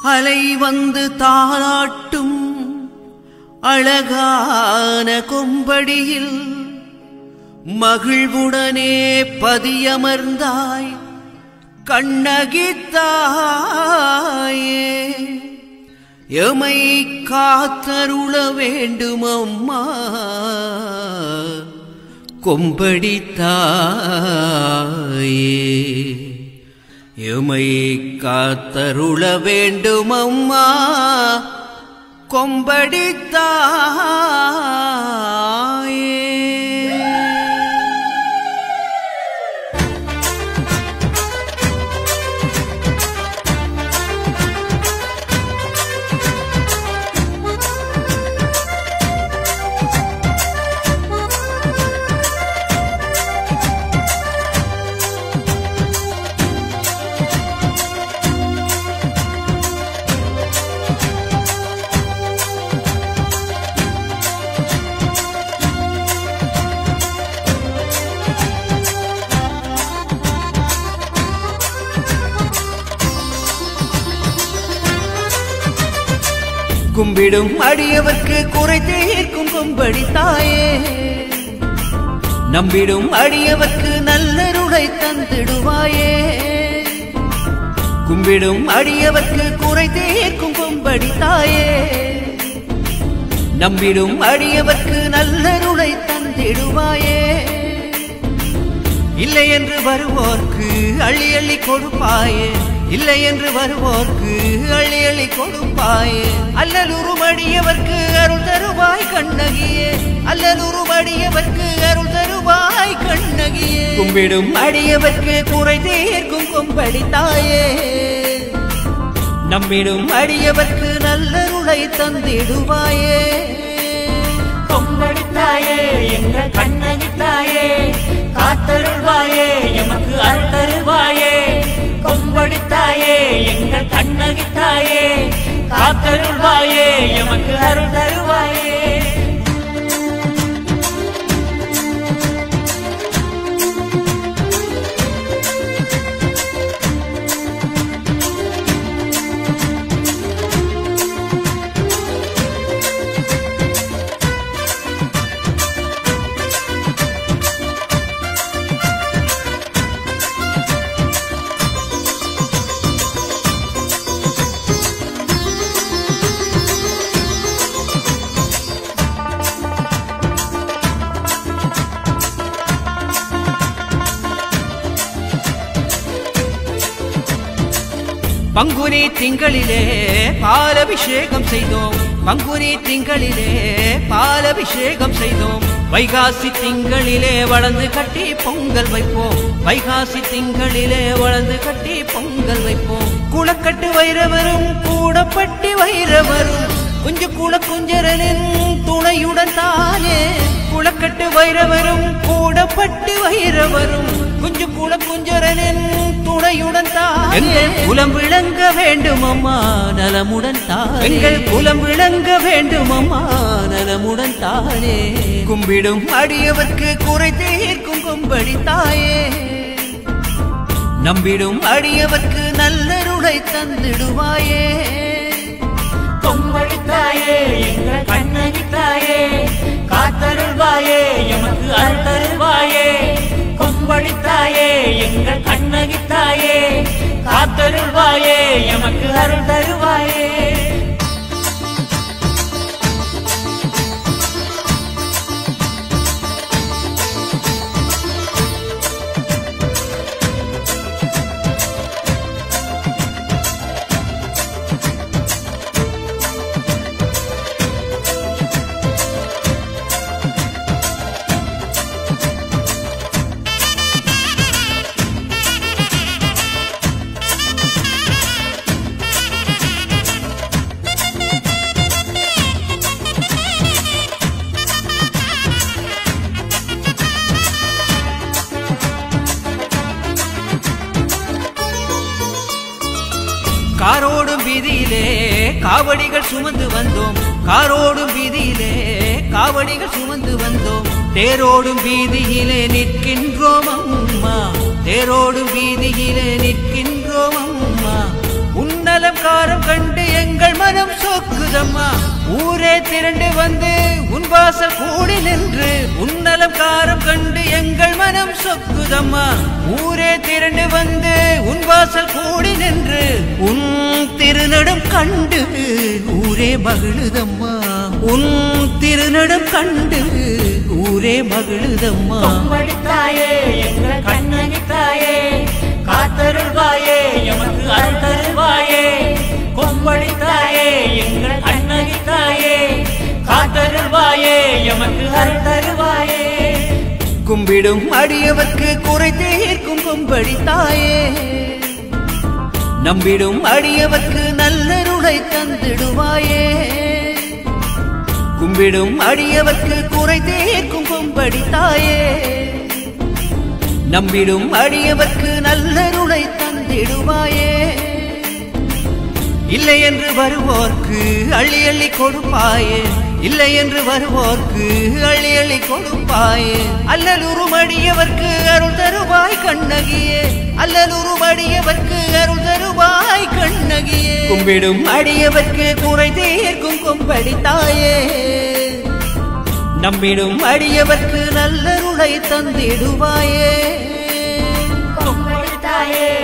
அலை வந்து தாளாட்டும் அழகான கொம்படியில் மகிழ்வுடனே பதியமர்ந்தாய் கண்ணகித்தாயே எமை காத்தருள வேண்டும் அம்மா கொம்படித்தாயே எமை காத்தருள வேண்டும் அம்மா கொம்படித்தாயே கும்பிடும் அடியவர்க்கு குறை தீர்க்கும் கொம்படி தாயே நம்பிடும் அடியவர்க்கு நல்லருளை தந்திடுவாயே கும்பிடும் அடியவர்க்கு குறை தீர்க்கும் கொம்படி தாயே நம்பிடும் அடியவர்க்கு நல்லருளை தந்திடுவாயே இல்லை என்று வருவோர்க்கு அள்ளி அள்ளி கொடுப்பாயே இல்லை என்று வருவோர்க்கு அள்ளி அள்ளி கொடுப்பாயே அல்லலுருமடியவர்க்கு அருள் தருவாய் கண்ணகியே அல்லலுருமடியவர்க்கு அருள் தருவாய் கண்ணகியே கும்பிடும் அடியவர்க்கு குறை தீர்க்கும் கொம்படி தாயே நம்பிடும் அடியவர்க்கு நல்லருளை தந்திடுவாயே கொம்படித்தாயே எங்கள் கண்ணகித்தாயே காத்தருள்வாயே எமக்கு அருள்தருவாயே கொம்படித்தாயே எங்கள் கண்ணகித்தாயே காத்தருள்வாயே எமக்கு அருள் தருவாயே பங்குனி திங்களிலே பாலபிஷேகம் செய்தோம் பங்குனி திங்களிலே பாலபிஷேகம் செய்தோம் வைகாசி திங்களிலே வளர்ந்து கட்டி பொங்கல் வைப்போம் வைகாசி திங்களிலே வளர்ந்து கட்டி பொங்கல் வைப்போம் குளக்கட்டு வைரவரும் கூடப்பட்டி வைரவரும் குஞ்சு குள குஞ்சரனின் துணையுடன் தானே குளக்கட்டு வைரவரும் கூடப்பட்டி வைரவரும் குஞ்சு குள குஞ்சரனின் துணையுடன் தான் எங்கள் குலம் விளங்க வேண்டும் அம்மா நலமுடன் தானே எங்கள் குலம் விளங்க வேண்டும் அம்மா நலமுடன் தானே கும்பிடும் அடியவர்க்கு குறை தீர்க்கும் கொம்படி தாயே நம்பிடும் அடியவர்க்கு நல்லருளை தந்திடுவாயே கொம்படித்தாயே எங்கள் கண்ணகித்தாயே காத்தருள்வாயே எமக்கு அருள் தருவாயே கொம்படித்தாயே எங்கள் கண்ணகித்தாயே காத்தருள்வாயே எமக்கு அருள் தருவாயே காரோடும் வீதியிலே காவடிகள் சுமந்து வந்தோம் காரோடும் வீதியிலே காவடிகள் சுமந்து வந்தோம் தேரோடும் வீதியிலே நிற்கின்றோம் அம்மா தேரோடும் வீதியிலே நிற்கின்றோம் அம்மா உன்னலம் காரம் கண்டு ஊரே திரண்டு வந்து உன் வாசல் கூடி நின்று உன்னலம் காரம் கண்டு எங்கள் மனம் சொக்குதம்மா ஊரே திரண்டு வந்து உன் வாசல் கூடி நின்று உன் திருநடம் கண்டு ஊரே மகிழுதம்மா உன் திருநடம் கண்டு ஊரே மகிழுதம்மா கொம்படித்தாயே எங்கள் கண்ணகி தாயே காத்தருள்வாயே எமக்கு அருள் தருவாயே கொம்படித்தாயே எங்கள் கண்ணகி தாயே காத்தருள்வாயே எமக்கு அருள் தருவாயே கும்பிடும் அடியவர்க்கு குறை தீர்க்கும் கும்படி தாயே நம்பிடும் அடியவர்க்கு நல்லருளை தந்திடுவாயே கும்பிடும் அடியவர்க்கு குறை தீர்க்கும் கும்படி தாயே நம்பிடும் அடியவர்க்கு நல்லருளை தந்திடுவாயே இல்லை என்று வருவோர்க்கு அள்ளி அள்ளி கொடுப்பாயே இல்லை என்று வருவோர்க்கு அள்ளி அள்ளி கொடுப்பாயே அல்லலுருமடியவர்க்கு அருள் தருவாய் கண்ணகியே அல்லலுருமடியவர்க்கு அருள் தருவாய் கண்ணகியே கும்பிடும் அடியவர்க்கு குறை தீர்க்கும் கொம்படி தாயே நம்பிடும் அடியவர்க்கு நல்லருளை தந்திடுவாயே கொம்படித்தாயே